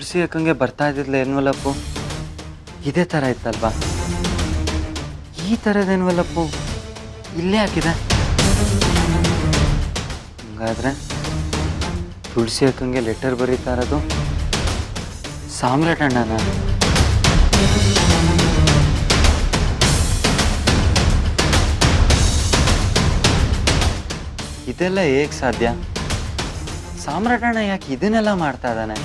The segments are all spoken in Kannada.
ತುಳಸಿ ಅಕ್ಕಂಗೆ ಬರ್ತಾ ಇದ್ದಿದ್ಲ ಎನ್ವಲಪ್ಪು ಇದೇ ಥರ ಇತ್ತಲ್ವಾ ಈ ಥರದ ಎನ್ವಲಪ್ಪು ಇಲ್ಲೇ ಹಾಕಿದೆ ಹಂಗಾದ್ರೆ ತುಳಸಿ ಅಕ್ಕಂಗೆ ಲೆಟರ್ ಬರೀತಾ ಇರೋದು ಸಾಮ್ರಾಟ್ ಅಣ್ಣನ ಇದೆಲ್ಲ ಹೇಗೆ ಸಾಧ್ಯ ಸಾಮ್ರಾಟ್ ಅಣ್ಣ ಯಾಕೆ ಇದನ್ನೆಲ್ಲ ಮಾಡ್ತಾ ಇದ್ದಾನೆ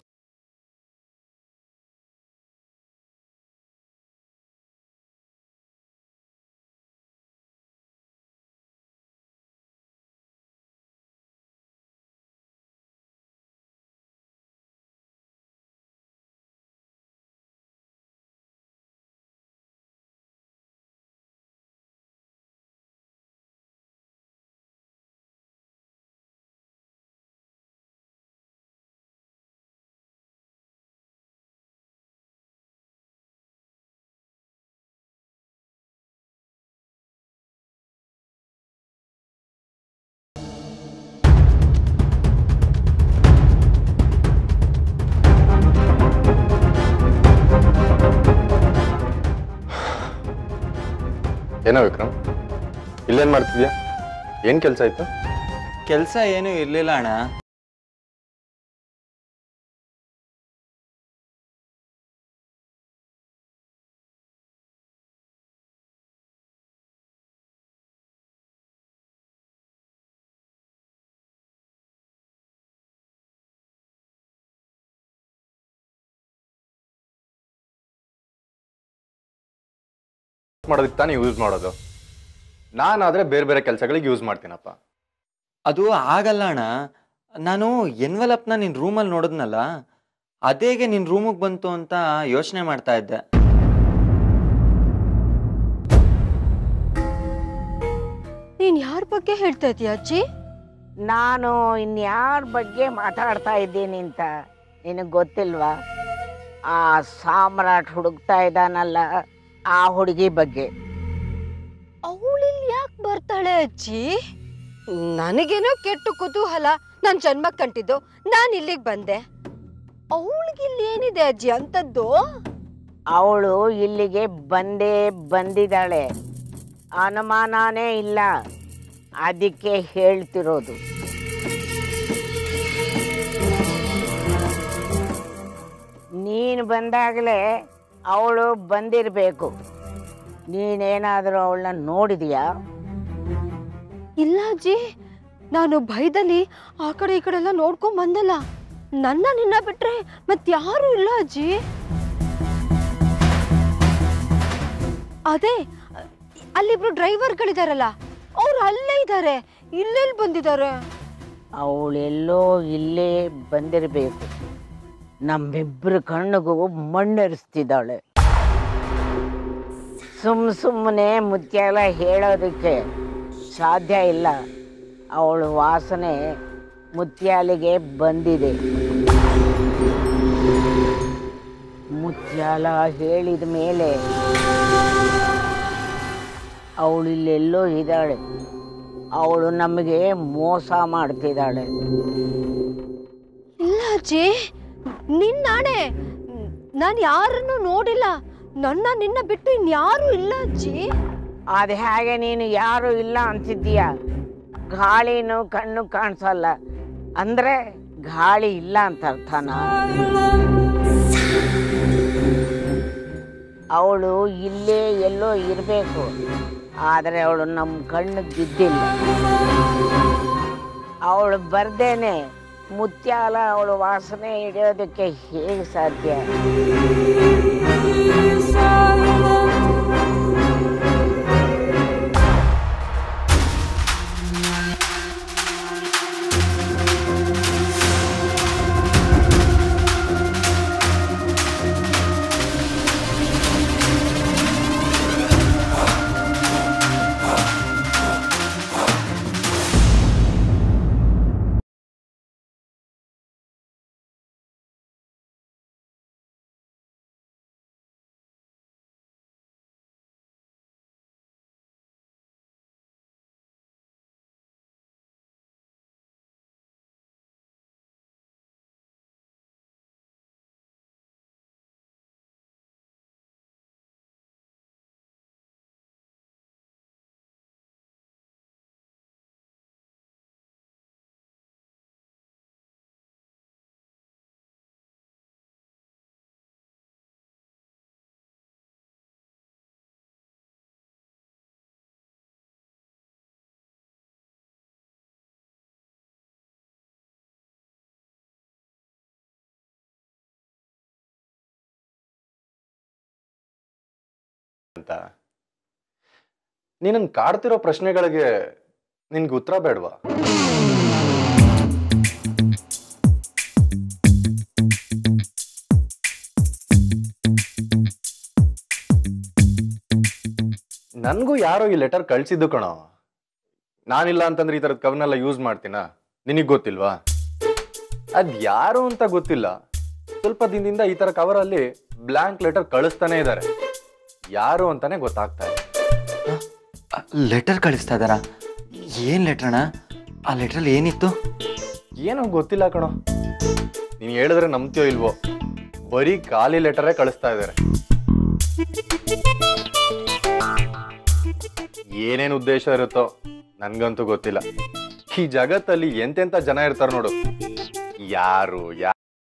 ಏನೋ ವಿಕ್ರಮ್ ಇಲ್ಲೇನ್ ಮಾಡ್ತಿದ್ಯಾ ಏನ್ ಕೆಲ್ಸ ಆಯ್ತು ಕೆಲಸ ಏನೂ ಇರಲಿಲ್ಲ ಅಣ್ಣ ಮಾಡೋದಕ್ಕೆ ತಾನೇ ಯೂಸ್ ಮಾಡೋದು ನಾನಾದ್ರೆ ಬೇರೆ ಬೇರೆ ಕೆಲಸಗಳಿಗೆ ಯೂಸ್ ಮಾಡ್ತೀನಪ್ಪ ಅದು ಆಗಲ್ಲ ಅಣ್ಣ ನಾನು ಎನ್ವಲಪ್ನ ನಿನ್ನ ರೂಮಲ್ಲಿ ನೋಡಿದ್ನಲ್ಲ ಅದೇಗೆ ನಿನ್ನ ರೂಮಿಗೆ ಬಂತು ಅಂತ ಯೋಚನೆ ಮಾಡ್ತಾ ಇದ್ದೆ ನೀನ್ ಯಾರ ಬಗ್ಗೆ ಹೇಳ್ತಾ ಇದೀಯ ಅಜ್ಜಿ ನಾನು ಇನ್ಯಾರ ಬಗ್ಗೆ ಮಾತಾಡ್ತಾ ಇದ್ದೀನಿ ಅಂತ ನಿನಗೆ ಗೊತ್ತಿಲ್ವಾ ಆ ಸಾಮ್ರಾಟ್ ಹುಡುಕ್ತಾ ಇದ್ದಾನಲ್ಲ ಆ ಹುಡುಗಿ ಬಗ್ಗೆ ಅವಳಿಲ್ಲಿ ಯಾಕೆ ಬರ್ತಾಳೆ ಅಜ್ಜಿ ನನಗೇನೋ ಕೆಟ್ಟ ಕುತೂಹಲ ನನ್ ಜನ್ಮ ಕಂಟಿದ್ದು ನಾನ್ ಇಲ್ಲಿಗೆ ಬಂದೆ ಅವಳಿಗಿಲ್ಲಿ ಏನಿದೆ ಅಜ್ಜಿ ಅಂತದ್ದು ಅವಳು ಇಲ್ಲಿಗೆ ಬಂದೇ ಬಂದಿದ್ದಾಳೆ ಅನುಮಾನನೇ ಇಲ್ಲ ಅದಕ್ಕೆ ಹೇಳ್ತಿರೋದು ನೀನು ಬಂದಾಗಲೇ ಅವಳು ಬಂದಿರಬೇಕು ನೀನೇನಾದರೂ ಅವಳನ್ನ ನೋಡಿದೀಯಾ ಇಲ್ಲ ಅಜ್ಜಿ ನಾನು ಭಯದಲ್ಲಿ ಆ ಕಡೆ ಈ ಕಡೆ ಎಲ್ಲ ನೋಡ್ಕೊಂಡ್ ಬಂದಲ್ಲ ನನ್ನ ನಿನ್ನ ಬಿಟ್ರೆ ಮತ್ ಯಾರು ಇಲ್ಲ ಅಜ್ಜಿ ಅದೇ ಅಲ್ಲಿಬ್ರು ಡ್ರೈವರ್ಗಳಿದಾರಲ್ಲ ಅವ್ರು ಅಲ್ಲೇ ಇದ್ದಾರೆ ಇಲ್ಲೆಲ್ಲಿ ಬಂದಿದ್ದಾರೆ ಅವಳೆಲ್ಲೋ ಇಲ್ಲೇ ಬಂದಿರಬೇಕು ನಮ್ಮಿಬ್ಬರ ಕಣ್ಣಿಗೂ ಮಣ್ಣೆರಿಸ್ತಿದ್ದಾಳೆ ಸುಮ್ ಸುಮ್ಮನೆ ಮುತ್ಯಾಲ ಹೇಳೋದಕ್ಕೆ ಸಾಧ್ಯ ಇಲ್ಲ ಅವಳ ವಾಸನೆ ಮುತ್ಯಾಲಿಗೆ ಬಂದಿದೆ ಮುತ್ಯಾಲ ಹೇಳಿದ ಮೇಲೆ ಅವಳು ಇಲ್ಲೆಲ್ಲೋ ಇದ್ದಾಳೆ ಅವಳು ನಮಗೆ ಮೋಸ ಮಾಡ್ತಿದ್ದಾಳೆ ಇಲ್ಲ ಅಜ್ಜಿ ನಿನ್ನಾಣೆ ನಾನು ಯಾರನ್ನು ನೋಡಿಲ್ಲ ನನ್ನ ನಿನ್ನ ಬಿಟ್ಟು ಇನ್ಯಾರು ಇಲ್ಲ ಅಜ್ಜಿ ಅದು ಹೇಗೆ ನೀನು ಯಾರು ಇಲ್ಲ ಅಂತಿದ್ದೀಯ ಗಾಳಿನೂ ಕಣ್ಣು ಕಾಣಿಸಲ್ಲ ಅಂದ್ರೆ ಗಾಳಿ ಇಲ್ಲ ಅಂತ ಅರ್ಥನಾ ಅವಳು ಇಲ್ಲೇ ಎಲ್ಲೋ ಇರಬೇಕು ಆದರೆ ಅವಳು ನಮ್ಮ ಕಣ್ಣಿಗೆ ಬಿದ್ದಿಲ್ಲ ಅವಳು ಬರ್ದೇನೆ ಮುತ್ಯಾಲ ಅವಳು ವಾಸನೆ ಹಿಡಿಯೋದಕ್ಕೆ ಹೇಗೆ ಸಾಧ್ಯ ಅಂತ ನೀನನ್ ಕಾಡ್ತಿರೋ ಪ್ರಶ್ನೆಗಳಿಗೆ ನಿನ್ಗೆ ಉತ್ತರ ಬೇಡವಾ ನನ್ಗೂ ಯಾರೋ ಈ ಲೆಟರ್ ಕಳ್ಸಿದ್ದು ಕಣೋ ನಾನಿಲ್ಲ ಅಂತಂದ್ರೆ ಈ ತರದ ಕವನೆಲ್ಲ ಯೂಸ್ ಮಾಡ್ತೀನ ನಿನಗ್ ಗೊತ್ತಿಲ್ವಾ ಅದ್ ಯಾರು ಅಂತ ಗೊತ್ತಿಲ್ಲ ಸ್ವಲ್ಪ ದಿನದಿಂದ ಈ ತರ ಕವರ್ ಅಲ್ಲಿ ಬ್ಲಾಂಕ್ ಲೆಟರ್ ಕಳಿಸ್ತಾನೆ ಇದ್ದಾರೆ ಯಾರು ಅಂತಾನೆ ಗೊತ್ತಾಗ್ತಾ ಇಲ್ಲ ಲೆಟರ್ ಕಳಿಸ್ತಾ ಇದ್ದಾರಾ ಏನ್ ಲೆಟರ್ ಅಣ್ಣ ಆ ಲೆಟ್ರಲ್ಲಿ ಏನಿತ್ತು ಏನೋ ಗೊತ್ತಿಲ್ಲ ಕಣೋ ನೀನ್ ಹೇಳಿದ್ರೆ ನಂಬ್ತೀಯೋ ಇಲ್ವೋ ಬರೀ ಖಾಲಿ ಲೆಟರೇ ಕಳಿಸ್ತಾ ಇದ್ದಾರೆ ಏನೇನ್ ಉದ್ದೇಶ ಇರುತ್ತೋ ನನ್ಗಂತೂ ಗೊತ್ತಿಲ್ಲ ಈ ಜಗತ್ತಲ್ಲಿ ಎಂತೆಂತ ಜನ ಇರ್ತಾರ ನೋಡು ಯಾರು ಯಾ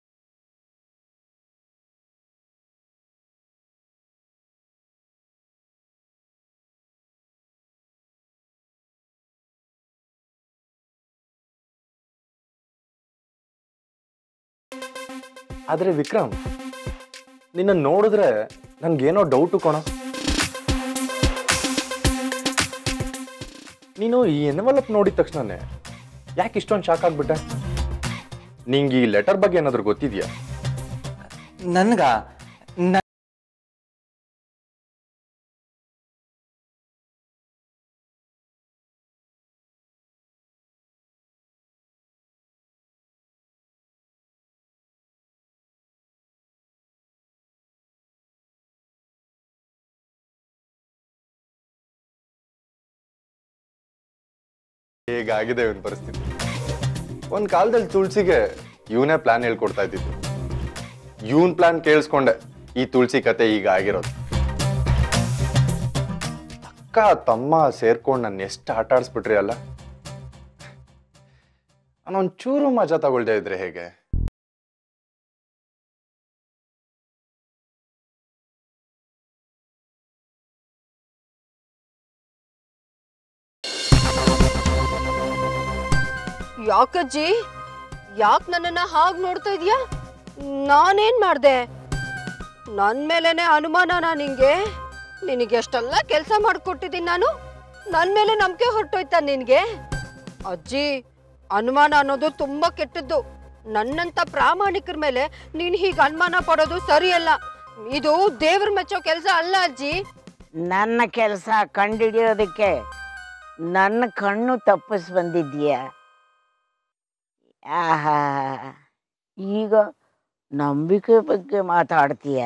ಆದ್ರೆ ವಿಕ್ರಮ್ ನಿನ್ನ ನೋಡಿದ್ರೆ ನನ್ಗೇನೋ ಡೌಟು ಕಣೋ ನೀನು ಈ ಎನ್ವಲಪ್ ನೋಡಿದ ತಕ್ಷಣನೇ ಯಾಕೆ ಇಷ್ಟೊಂದು ಶಾಕ್ ಆಗ್ಬಿಟ್ಟೆ ನಿಂಗೆ ಈ ಲೆಟರ್ ಬಗ್ಗೆ ಏನಾದ್ರು ಗೊತ್ತಿದ್ಯಾ ನನ್ಗ ನ- ಹೇಗಾಗಿದೆ ಇವನ್ ಪರಿಸ್ಥಿತಿ ಒಂದ್ ಕಾಲದಲ್ಲಿ ತುಳಸಿಗೆ ಇವನೇ ಪ್ಲಾನ್ ಹೇಳ್ಕೊಡ್ತಾ ಇದ್ದಿದ್ದು ಇವನ್ ಪ್ಲಾನ್ ಕೇಳಿಸ್ಕೊಂಡೆ ಈ ತುಳಸಿ ಕತೆ ಈಗ ಆಗಿರೋದು ಅಕ್ಕ ತಮ್ಮ ಸೇರ್ಕೊಂಡು ನನ್ನ ಎಷ್ಟು ಆಟ ಆಡಿಸ್ಬಿಟ್ರಿ ಅಲ್ಲ ನಾನೊಂದ್ ಚೂರು ಮಜಾ ತಗೊಳ್ದೇ ಇದ್ರೆ ಹೇಗೆ ಯಾಕಜ್ಜಿ ಯಾಕೆ ನನ್ನನ್ನ ಹಾಗೆ ನೋಡ್ತಾ ಇದೀಯಾ ನಾನೇನ್ ಮಾಡ್ದೆ ನನ್ ಮೇಲೇನೆ ಅನುಮಾನನಾ ನಿಂಗೆ ನಿನಗೆ ಎಷ್ಟೆಲ್ಲ ಕೆಲಸ ಮಾಡ್ಕೊಟ್ಟಿದ್ದೀನಿ ನಾನು ನನ್ ಮೇಲೆ ನಂಬಿಕೆ ಹೊರಟೋಯ್ತಾ ನಿನ್ಗೆ ಅಜ್ಜಿ ಅನುಮಾನ ಅನ್ನೋದು ತುಂಬಾ ಕೆಟ್ಟದ್ದು ನನ್ನಂತ ಪ್ರಾಮಾಣಿಕರ ಮೇಲೆ ನೀನ್ ಹೀಗೆ ಅನುಮಾನ ಪಡೋದು ಸರಿಯಲ್ಲ ಇದು ದೇವ್ರ ಮೆಚ್ಚೋ ಕೆಲಸ ಅಲ್ಲ ಅಜ್ಜಿ ನನ್ನ ಕೆಲಸ ಕಂಡಿಡಿಯೋದಕ್ಕೆ ನನ್ನ ಕಣ್ಣು ತಪ್ಪಿಸ್ ಬಂದಿದ್ಯಾ ಆಹಾ ಈಗ ನಂಬಿಕೆ ಬಗ್ಗೆ ಮಾತಾಡ್ತೀಯ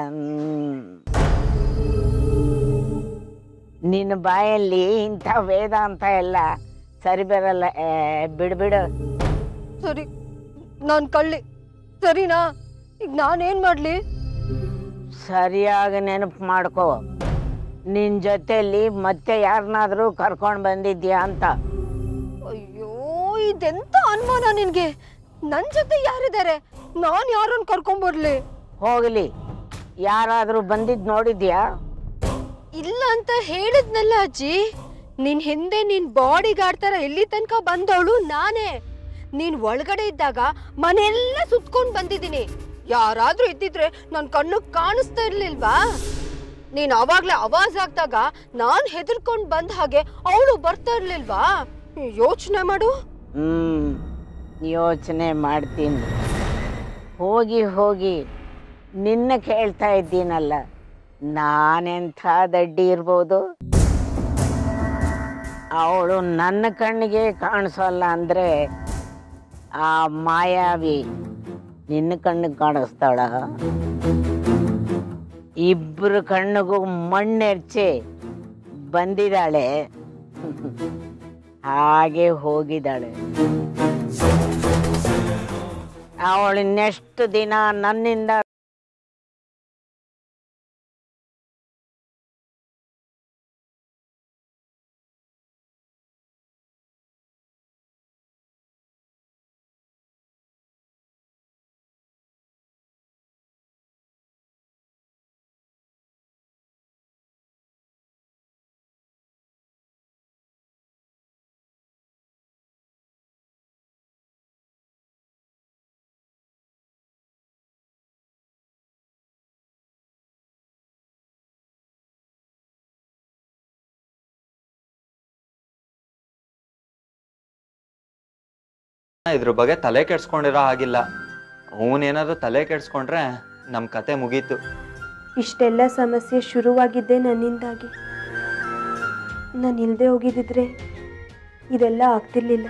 ನಿನ್ನ ಬಾಯಲ್ಲಿ ಇಂಥ ವೇದಾಂತ ಎಲ್ಲ ಸರಿ ಬರಲ್ಲ ಏ, ಬಿಡ್ಬಿಡು ಸರಿ ನಾನ್ ಕಳ್ಳಿ ಸರಿನಾ ಈಗ ನಾನೇನ್ ಮಾಡ್ಲಿ ಸರಿಯಾಗಿ ನೆನಪು ಮಾಡ್ಕೋ ನಿನ್ನ ಜೊತೆಲಿ ಮತ್ತೆ ಯಾರನ್ನಾದ್ರೂ ಕರ್ಕೊಂಡು ಬಂದಿದ್ಯಾ ಅಂತ ಅಯ್ಯೋ ಇದೆಂತ ಅನುಮಾನ ನಿನ್ಗೆ ನನ್ ಜೊತೆ ಯಾರಿದ್ದಾರೆ ನಾನ್ ಯಾರನ್ನ ಕರ್ಕೊಂಡ್ಬರ್ಲಿ ಹೋಗಲಿ ಯಾರಾದರೂ ಬಂದಿದ್ದು ನೋಡಿದ್ಯಾ ಇಲ್ಲ ಅಂತ ಹೇಳಿದ್ನಲ್ಲ ಅಜ್ಜಿ ನಿನ್ ಹಿಂದೆ ನಿನ್ ಬಾಡಿ ಗಾರ್ಡ್ ತರ ಇಲ್ಲಿ ತನಕ ಬಂದವಳು ನಾನೇ ನೀನ್ ಒಳಗಡೆ ಇದ್ದಾಗ ಮನೆಯೆಲ್ಲ ಸುತ್ಕೊಂಡ್ ಬಂದಿದ್ದೀನಿ ಯಾರಾದ್ರೂ ಇದ್ದಿದ್ರೆ ನನ್ ಕಣ್ಣು ಕಾಣಿಸ್ತಾ ಇರ್ಲಿಲ್ವಾ ನೀನ್ ಅವಾಗ್ಲೇ ಅವಾಜ್ ಆಗ್ದಾಗ ನಾನ್ ಹೆದರ್ಕೊಂಡ್ ಬಂದ ಹಾಗೆ ಅವಳು ಬರ್ತಾ ಇರ್ಲಿಲ್ವಾ ಯೋಚನೆ ಮಾಡು ಹ್ಮ್ ಯೋಚನೆ ಮಾಡ್ತೀನಿ ಹೋಗಿ ಹೋಗಿ ನಿನ್ನ ಕೇಳ್ತಾ ಇದ್ದೀನಲ್ಲ ನಾನೆಂಥ ದಡ್ಡಿ ಇರ್ಬೋದು ಅವಳು ನನ್ನ ಕಣ್ಣಿಗೆ ಕಾಣಿಸೋಲ್ಲ ಅಂದ್ರೆ ಆ ಮಾಯಾವಿ ನಿನ್ನ ಕಣ್ಣಿಗೆ ಕಾಣಿಸ್ತಾಳ ಇಬ್ಬರು ಕಣ್ಣಿಗೂ ಮಣ್ಣೆರ್ಚಿ ಬಂದಿದ್ದಾಳೆ ಹಾಗೆ ಹೋಗಿದ್ದಾಳೆ ಅವಳು ಇನ್ನೆಷ್ಟು ದಿನ ನನ್ನಿಂದ ಇದ್ರ ಬಗ್ಗೆ ತಲೆ ಕೆಡ್ಸ್ಕೊಂಡಿರೋ ಹಾಗಿಲ್ಲ ಅವನೇನಾದ್ರೂ ತಲೆ ಕೆಡ್ಸ್ಕೊಂಡ್ರೆ ನಮ್ಮ ಕತೆ ಮುಗೀತು ಇಷ್ಟೆಲ್ಲ ಸಮಸ್ಯೆ ಶುರುವಾಗಿದ್ದೇ ನನ್ನಿಂದಾಗಿ ನಾನು ಇಲ್ಲದೆ ಹೋಗಿದ್ದಿದ್ರೆ ಇದೆಲ್ಲ ಆಗ್ತಿರ್ಲಿಲ್ಲ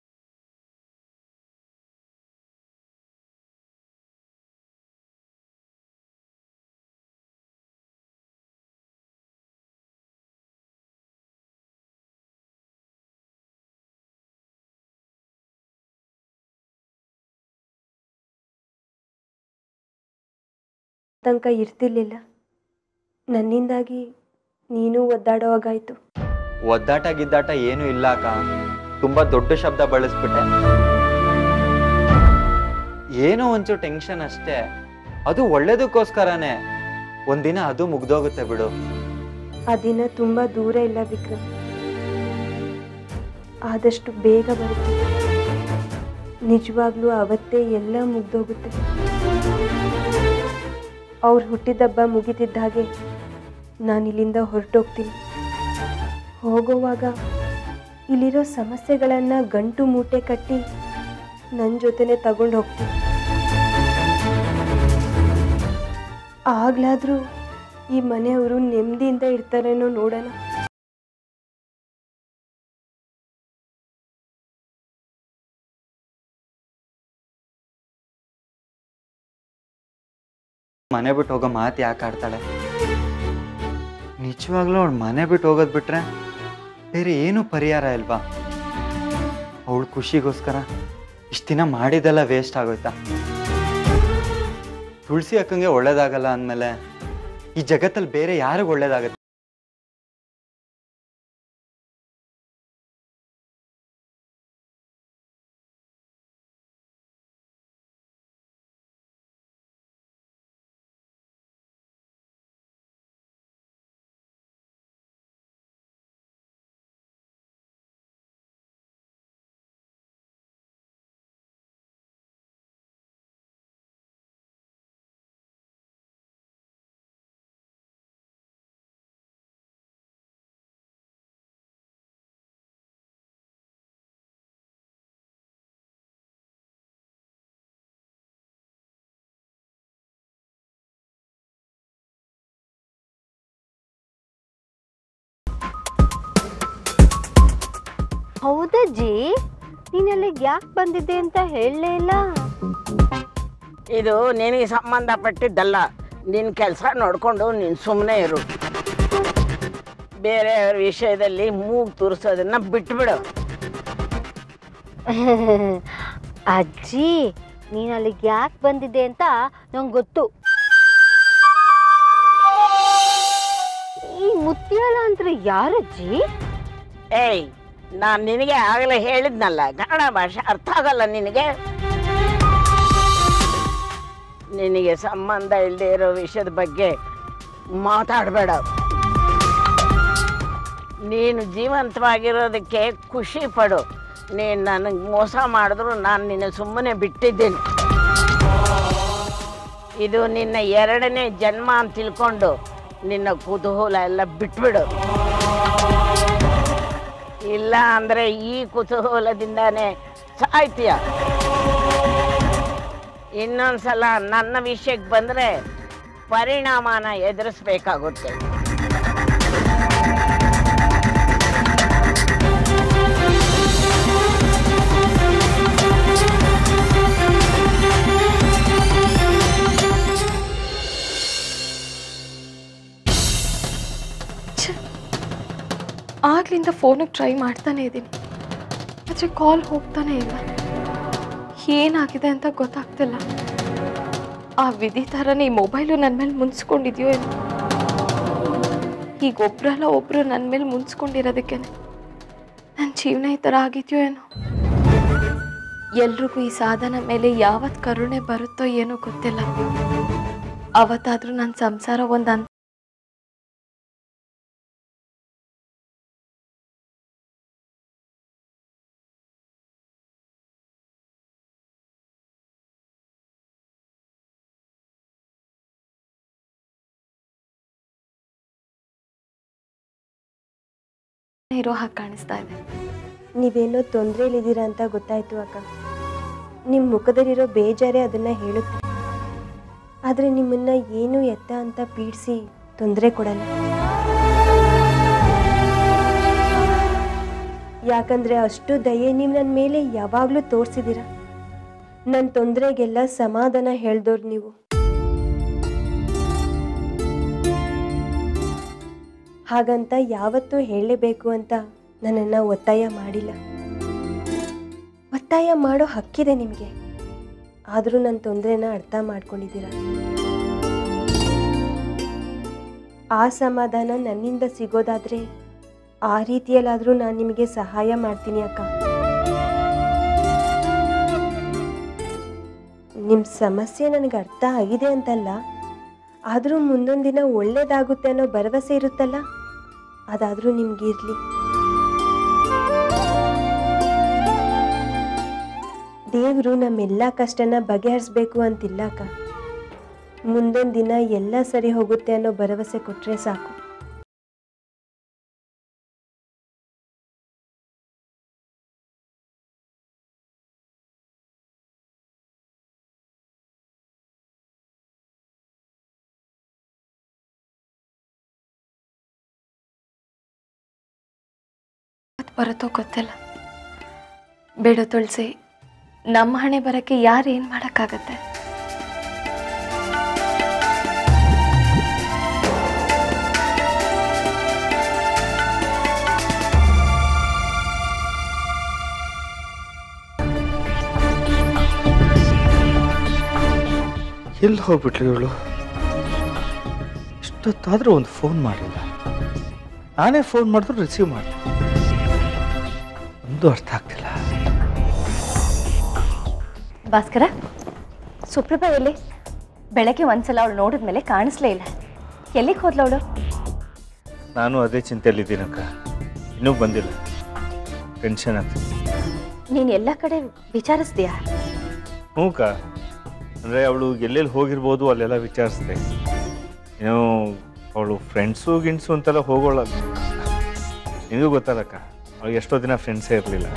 ತನಕ ಇರ್ತಿರ್ಲಿಲ್ಲ ನನ್ನಿಂದಾಗಿ ನೀನು ಒದ್ದಾಡೋವಾಗಾಯ್ತು ಒದ್ದಾಟ ಗಿದ್ದಾಟ ಏನೂ ಇಲ್ಲ ಅಕ್ಕ ತುಂಬಾ ದೊಡ್ಡ ಶಬ್ದ ಬಳಸ್ಬಿಟ್ಟೆ ಏನೋ ಒಂಚೂರು ಟೆನ್ಷನ್ ಅಷ್ಟೇ ಅದು ಒಳ್ಳೇದಕ್ಕೋಸ್ಕರನೇ ಒಂದಿನ ಅದು ಮುಗ್ದೋಗುತ್ತೆ ಬಿಡು ಆ ದಿನ ತುಂಬ ದೂರ ಇಲ್ಲ ವಿಕ್ರಮ್ ಆದಷ್ಟು ಬೇಗ ಬರುತ್ತೆ ನಿಜವಾಗ್ಲೂ ಅವತ್ತೇ ಎಲ್ಲ ಮುಗ್ದೋಗುತ್ತೆ ಅವ್ರು ಹುಟ್ಟಿದಬ್ಬ ಮುಗಿತಿದ್ದ ಹಾಗೆ ನಾನು ಇಲ್ಲಿಂದ ಹೊರಟೋಗ್ತೀನಿ ಹೋಗೋವಾಗ ಇಲ್ಲಿರೋ ಸಮಸ್ಯೆಗಳನ್ನು ಗಂಟು ಮೂಟೆ ಕಟ್ಟಿ ನನ್ನ ಜೊತೆನೆ ತಗೊಂಡು ಹೋಗ್ತೀನಿ ಆಗ್ಲಾದ್ರೂ ಈ ಮನೆಯವರು ನೆಮ್ಮದಿಯಿಂದ ಇರ್ತಾರೇನೋ ನೋಡೋಣ ಮನೆ ಬಿಟ್ಟು ಹೋಗೋ ಮಾತು ಯಾಕೆ ಆಡ್ತಾಳೆ ನಿಜವಾಗ್ಲೂ ಅವಳು ಮನೆ ಬಿಟ್ಟು ಹೋಗೋದು ಬಿಟ್ರೆ ಬೇರೆ ಏನು ಪರಿಹಾರ ಇಲ್ವಾ ಅವಳ ಖುಷಿಗೋಸ್ಕರ ಇಷ್ಟು ದಿನ ಮಾಡಿದೆಲ್ಲ ವೇಸ್ಟ್ ಆಗೋಯ್ತಾ ತುಳಸಿ ಅಕ್ಕಂಗೆ ಒಳ್ಳೇದಾಗಲ್ಲ ಅಂದಮೇಲೆ ಈ ಜಗತ್ತಲ್ಲಿ ಬೇರೆ ಯಾರಿಗೂ ಒಳ್ಳೇದಾಗತ್ತೆ ಹೌದಜ್ಜಿ ನೀನ್ ಅಲ್ಲಿಗೆ ಯಾಕೆ ಬಂದಿದ್ದೆ ಅಂತ ಹೇಳಲೇ ಇಲ್ಲ ಇದು ನಿನಗೆ ಸಂಬಂಧಪಟ್ಟಿದ್ದಲ್ಲ ನಿನ್ನ ಕೆಲಸ ನೋಡಿಕೊಂಡು ನೀನು ಸುಮ್ಮನೆ ಇರು ಬೇರೆಯವ್ರ ವಿಷಯದಲ್ಲಿ ಮೂಗು ತೂರಿಸೋದನ್ನ ಬಿಟ್ಬಿಡು ಅಜ್ಜಿ ನೀನ್ ಅಲ್ಲಿಗೆ ಯಾಕೆ ಬಂದಿದ್ದೆ ಅಂತ ನಂಗೆ ಗೊತ್ತು ಈ ಮುತ್ಯಾಲ ಅಂದ್ರೆ ಯಾರಜ್ಜಿ ಏಯ್ ನಾನು ನಿನಗೆ ಆಗಲೇ ಹೇಳಿದ್ನಲ್ಲ ಕನ್ನಡ ಭಾಷೆ ಅರ್ಥ ಆಗಲ್ಲ ನಿನಗೆ ನಿನಗೆ ಸಂಬಂಧ ಇಲ್ಲದೆ ಇರೋ ವಿಷಯದ ಬಗ್ಗೆ ಮಾತಾಡಬೇಡ ನೀನು ಜೀವಂತವಾಗಿರೋದಕ್ಕೆ ಖುಷಿ ಪಡು ನೀನು ನನಗೆ ಮೋಸ ಮಾಡಿದ್ರು ನಾನು ನಿನ್ನ ಸುಮ್ಮನೆ ಬಿಟ್ಟಿದ್ದೀನಿ ಇದು ನಿನ್ನ ಎರಡನೇ ಜನ್ಮ ಅಂತ ತಿಳ್ಕೊಂಡು ನಿನ್ನ ಕುತೂಹಲ ಎಲ್ಲ ಬಿಟ್ಬಿಡು ಇಲ್ಲ ಅಂದ್ರೆ ಈ ಕುತೂಹಲದಿಂದಾನೇ ಸಾಯ್ತೀಯ ಇನ್ನೊಂದ್ಸಲ ನನ್ನ ವಿಷಯಕ್ಕೆ ಬಂದ್ರೆ ಪರಿಣಾಮನ ಎದುರಿಸ್ಬೇಕಾಗುತ್ತೆ ಆಗ್ಲಿಂದ ಫೋನಿಗೆ ಟ್ರೈ ಮಾಡ್ತಾನೆ ಇದ್ದೀನಿ ಆದರೆ ಕಾಲ್ ಹೋಗ್ತಾನೆ ಇಲ್ಲ ಏನಾಗಿದೆ ಅಂತ ಗೊತ್ತಾಗ್ತಿಲ್ಲ ಆ ವಿಧಿ ಥರನೇ ಈ ಮೊಬೈಲು ನನ್ನ ಮೇಲೆ ಮುನ್ಸ್ಕೊಂಡಿದ್ಯೋ ಏನೋ ಈಗ ಒಬ್ರಲ್ಲ ಒಬ್ರು ನನ್ನ ಮೇಲೆ ಮುನ್ಸ್ಕೊಂಡಿರೋದಕ್ಕೆ ನನ್ನ ಜೀವನ ಈ ಥರ ಆಗಿದೆಯೋ ಏನೋ ಎಲ್ರಿಗೂ ಈ ಸಾಧನ ಮೇಲೆ ಯಾವತ್ತು ಕರುಣೆ ಬರುತ್ತೋ ಏನೋ ಗೊತ್ತಿಲ್ಲ ಅವತ್ತಾದ್ರೂ ನನ್ನ ಸಂಸಾರ ಒಂದು ಅಂತ ಇರೋ ಹಾಗೆ ಕಾಣಿಸ್ತಾ ಇದೆ ನೀವೇನೋ ತೊಂದರೆಯಲ್ಲಿದ್ದೀರಾ ಅಂತ ಗೊತ್ತಾಯ್ತು ಅಕ್ಕ ನಿಮ್ಮ ಮುಖದಲ್ಲಿರೋ ಬೇಜಾರೇ ಅದನ್ನು ಹೇಳುತ್ತೆ ಆದರೆ ನಿಮ್ಮನ್ನ ಏನು ಎತ್ತ ಅಂತ ಪೀಡಿಸಿ ತೊಂದರೆ ಕೊಡಲ್ಲ ಯಾಕಂದ್ರೆ ಅಷ್ಟು ದಯೆ ನೀವು ನನ್ನ ಮೇಲೆ ಯಾವಾಗಲೂ ತೋರಿಸಿದ್ದೀರ ನನ್ನ ತೊಂದರೆಗೆಲ್ಲ ಸಮಾಧಾನ ಹೇಳ್ದವ್ರು ನೀವು ಹಾಗಂತ ಯಾವತ್ತೂ ಹೇಳಲೇಬೇಕು ಅಂತ ನನ್ನನ್ನು ಒತ್ತಾಯ ಮಾಡಿಲ್ಲ ಒತ್ತಾಯ ಮಾಡೋ ಹಕ್ಕಿದೆ ನಿಮಗೆ ಆದರೂ ನನ್ನ ತೊಂದರೆನ ಅರ್ಥ ಮಾಡ್ಕೊಂಡಿದ್ದೀರ ಆ ಸಮಾಧಾನ ನನ್ನಿಂದ ಸಿಗೋದಾದ್ರೆ ಆ ರೀತಿಯಲ್ಲಾದರೂ ನಾನು ನಿಮಗೆ ಸಹಾಯ ಮಾಡ್ತೀನಿ ಅಕ್ಕ ನಿಮ್ಮ ಸಮಸ್ಯೆ ನನಗೆ ಅರ್ಥ ಆಗಿದೆ ಅಂತಲ್ಲ ಆದರೂ ಮುಂದೊಂದು ದಿನ ಒಳ್ಳೇದಾಗುತ್ತೆ ಅನ್ನೋ ಭರವಸೆ ಇರುತ್ತಲ್ಲ ಅದಾದರೂ ನಿಮ್ಗಿರ್ಲಿ ದೇವರು ನಮ್ಮೆಲ್ಲ ಕಷ್ಟನ ಬಗೆಹರಿಸ್ಬೇಕು ಅಂತಿಲ್ಲ ಅಕ್ಕ ಮುಂದೊಂದು ದಿನ ಎಲ್ಲ ಸರಿ ಹೋಗುತ್ತೆ ಅನ್ನೋ ಭರವಸೆ ಕೊಟ್ಟರೆ ಸಾಕು ಅದು ಬರುತ್ತೋ ಗೊತ್ತಿಲ್ಲ ಬೇಡ ತುಳಸಿ ನಮ್ಮ ಹಣೆ ಬರೋಕ್ಕೆ ಯಾರು ಏನು ಮಾಡೋಕ್ಕಾಗತ್ತೆ ಎಲ್ಲಿ ಹೋಗ್ಬಿಟ್ಲು ಇವಳು ಇಷ್ಟೊತ್ತಾದರೂ ಒಂದು ಫೋನ್ ಮಾಡಿಲ್ಲ ನಾನೇ ಫೋನ್ ಮಾಡಿದ್ರು ರಿಸೀವ್ ಮಾಡಿ ಒಂದು ಅರ್ಥ ಆಗ್ತಿಲ್ಲ ಭಾಸ್ಕರ ಸುಪ್ರಭಾ ಎಲ್ಲಿ ಬೆಳಗ್ಗೆ ಒಂದ್ಸಲ ಅವಳು ನೋಡಿದ್ಮೇಲೆ ಕಾಣಿಸ್ಲೇ ಇಲ್ಲ ಎಲ್ಲಿಗೆ ಹೋದ್ಲ ಅವಳು ನಾನು ಅದೇ ಚಿಂತೆಯಲ್ಲಿದ್ದೀನಕ್ಕ ಇನ್ನೂ ಬಂದಿಲ್ಲ ಟೆನ್ಷನ್ ಆಗ್ತಿದೆ ನೀನು ಎಲ್ಲ ಕಡೆ ವಿಚಾರಿಸ್ತೀಯಾ ಹ್ಞೂ ಕಾ ಅಂದರೆ ಅವಳು ಎಲ್ಲೆಲ್ಲಿ ಹೋಗಿರ್ಬೋದು ಅಲ್ಲೆಲ್ಲ ವಿಚಾರಿಸಿದೆ ಏನೋ ಅವಳು ಫ್ರೆಂಡ್ಸು ಗಿನ್ಸು ಅಂತೆಲ್ಲ ಹೋಗೋಳ ನಿನಗೂ ಗೊತ್ತಲ್ಲಕ್ಕ ಅವಳಿಗೆ ಎಷ್ಟೋ ದಿನ ಫ್ರೆಂಡ್ಸೇ ಇರಲಿಲ್ಲ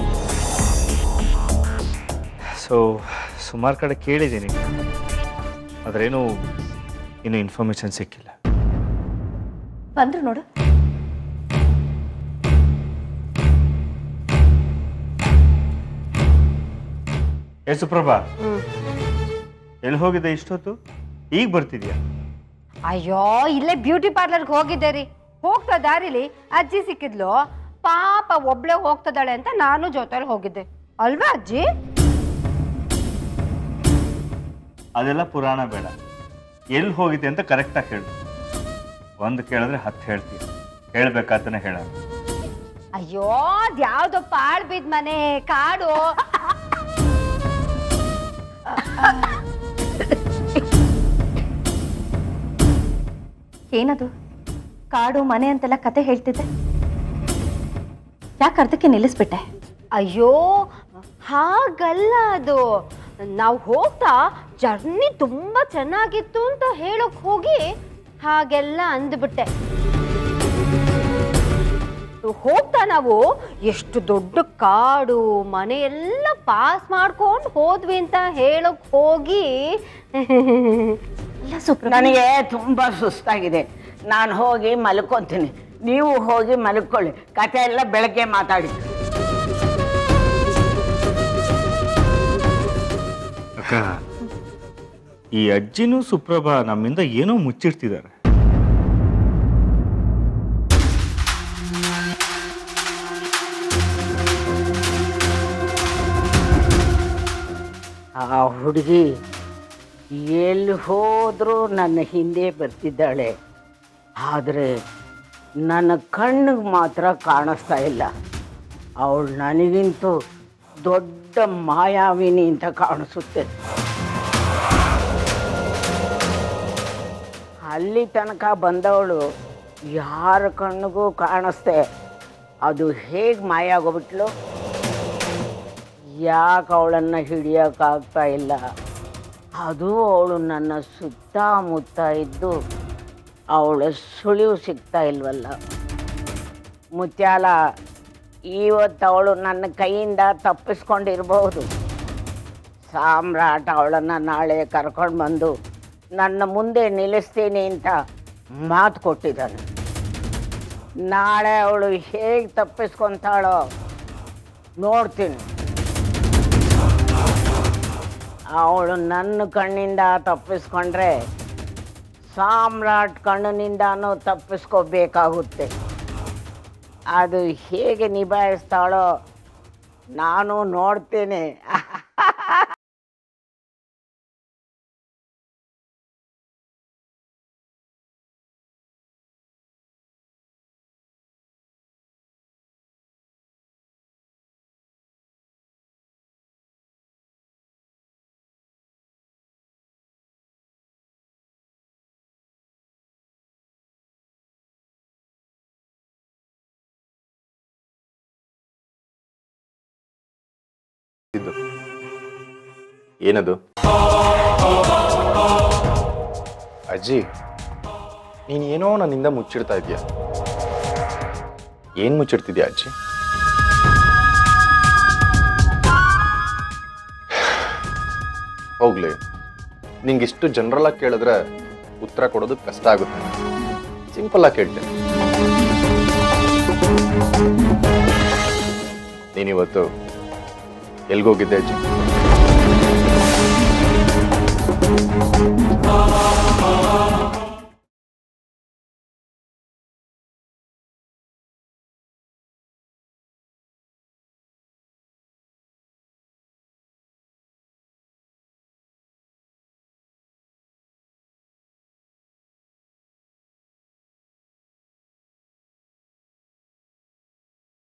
ಸೊ ಸುಮಾರು ಕಡೆ ಕೇಳಿದ್ದೀನಿ ಆದ್ರೇನು ಇನ್ನೂ ಇನ್ಫಾರ್ಮೇಷನ್ ಸಿಕ್ಕಿಲ್ಲ ಬಂದ್ರು ನೋಡು ಏ ಸುಪ್ರಭಾ ಎಲ್ಲಿ ಹೋಗಿದೆ ಇಷ್ಟೊತ್ತು ಈಗ ಬರ್ತಿದ್ಯಾ ಅಯ್ಯೋ ಇಲ್ಲೇ ಬ್ಯೂಟಿ ಪಾರ್ಲರ್ಗೆ ಹೋಗಿದ್ದೆ ರೀ ಹೋಗ್ತಾ ದಾರಿಲಿ ಅಜ್ಜಿ ಸಿಕ್ಕಿದ್ಲು ಪಾಪ ಒಬ್ಳೆ ಹೋಗ್ತದಾಳೆ ಅಂತ ನಾನು ಜೊತೆಲಿ ಹೋಗಿದ್ದೆ ಅಲ್ವಾ ಅಜ್ಜಿ ಅದೆಲ್ಲ ಪುರಾಣ ಬೇಡ ಎಲ್ಲಿ ಹೋಗಿದೆ ಅಂತ ಕರೆಕ್ಟಾಗಿ ಹೇಳು ಒಂದು ಕೇಳಿದ್ರೆ ಹತ್ತು ಹೇಳ್ತೀಯ ಹೇಳ್ಬೇಕಾತನೇ ಹೇಳ ಅಯ್ಯೋ ಅದ್ಯಾವ್ದೋ ಪಾಳ್ ಬಿದ್ ಮನೆ ಕಾಡು ಏನದು ಕಾಡು ಮನೆ ಅಂತೆಲ್ಲ ಕತೆ ಹೇಳ್ತಿದ್ದೆ ಯಾಕೆ ಅರ್ಧಕ್ಕೆ ನಿಲ್ಲಿಸ್ಬಿಟ್ಟೆ ಅಯ್ಯೋ ಹಾಗಲ್ಲ ಅದು ನಾವು ಹೋಗ್ತಾ ಜರ್ನಿ ತುಂಬಾ ಚೆನ್ನಾಗಿತ್ತು ಅಂತ ಹೇಳಕ್ ಹೋಗಿ ಹಾಗೆಲ್ಲ ಅಂದ್ಬಿಟ್ಟೆ ಹೋಗ್ತಾ ನಾವು ಎಷ್ಟು ದೊಡ್ಡ ಕಾಡು ಮನೆ ಎಲ್ಲ ಪಾಸ್ ಮಾಡ್ಕೊಂಡು ಹೋದ್ವಿ ಅಂತ ಹೇಳಕ್ ಹೋಗಿ ಇಲ್ಲ ಸುಪ್ರ ನನಗೆ ತುಂಬ ಸುಸ್ತಾಗಿದೆ ನಾನು ಹೋಗಿ ಮಲ್ಕೊತೀನಿ ನೀವು ಹೋಗಿ ಮಲ್ಕೊಳ್ಳಿ ಕತೆ ಎಲ್ಲ ಬೆಳಗ್ಗೆ ಮಾತಾಡಿ ಅಕ್ಕ ಈ ಅಜ್ಜಿನೂ ಸುಪ್ರಭಾ ನಮ್ಮಿಂದ ಏನೋ ಮುಚ್ಚಿಡ್ತಿದ್ದಾರೆ ಆ ಹುಡುಗಿ ಎಲ್ಲಿ ಹೋದರೂ ನನ್ನ ಹಿಂದೆ ಬರ್ತಿದ್ದಾಳೆ ಆದರೆ ನನ್ನ ಕಣ್ಣಿಗೆ ಮಾತ್ರ ಕಾಣಿಸ್ತಾ ಇಲ್ಲ ಅವಳು ನನಗಿಂತೂ ದೊಡ್ಡ ಮಾಯಾವಿನಿ ಅಂತ ಕಾಣಿಸುತ್ತೆ ಅಲ್ಲಿ ತನಕ ಬಂದವಳು ಯಾರ ಕಣ್ಣಿಗೂ ಕಾಣಿಸ್ದೆ ಅದು ಹೇಗೆ ಮಾಯ ಆಗೋಗ್ಬಿಟ್ಲು ಯಾಕೆ ಅವಳನ್ನು ಹಿಡಿಯೋಕ್ಕಾಗ್ತಾ ಇಲ್ಲ ಅದು ಅವಳು ನನ್ನ ಸುತ್ತಮುತ್ತ ಇದ್ದು ಅವಳ ಸುಳಿವು ಸಿಗ್ತಾ ಇಲ್ವಲ್ಲ ಮುತ್ಯಾಲ ಇವತ್ತು ಅವಳು ನನ್ನ ಕೈಯಿಂದ ತಪ್ಪಿಸ್ಕೊಂಡಿರ್ಬಹುದು ಸಾಮ್ರಾಟ್ ಅವಳನ್ನು ನಾಳೆ ಕರ್ಕೊಂಡು ಬಂದು ನನ್ನ ಮುಂದೆ ನಿಲ್ಲಿಸ್ತೀನಿ ಅಂತ ಮಾತು ಕೊಟ್ಟಿದ್ದಾನೆ ನಾಳೆ ಅವಳು ಹೇಗೆ ತಪ್ಪಿಸ್ಕೊತಾಳೋ ನೋಡ್ತೀನಿ ಅವಳು ನನ್ನ ಕಣ್ಣಿಂದ ತಪ್ಪಿಸ್ಕೊಂಡ್ರೆ ಸಾಮ್ರಾಟ್ ಕಣ್ಣಿನಿಂದನೂ ತಪ್ಪಿಸ್ಕೋಬೇಕಾಗುತ್ತೆ ಅದು ಹೇಗೆ ನಿಭಾಯಿಸ್ತಾಳೋ ನಾನು ನೋಡ್ತೇನೆ ಇದು ಏನದು ಅಜ್ಜಿ ನೀನ್ ಏನೋ ನನ್ನಿಂದ ಮುಚ್ಚಿಡ್ತಾ ಇದೀಯ ಏನ್ ಮುಚ್ಚಿಡ್ತಿದ್ಯಾ ಅಜ್ಜಿ ಹೋಗ್ಲಿ ನಿಂಗಿಷ್ಟು ಜನರಲ್ ಆಗಿ ಕೇಳಿದ್ರೆ ಉತ್ತರ ಕೊಡೋದು ಕಷ್ಟ ಆಗುತ್ತೆ ಸಿಂಪಲ್ ಆಗಿ ಕೇಳ್ತೇನೆ ನೀನಿವತ್ತು ಎಲ್ಗೋಗಿದ್ದೆ ಅಜ್ಜಿ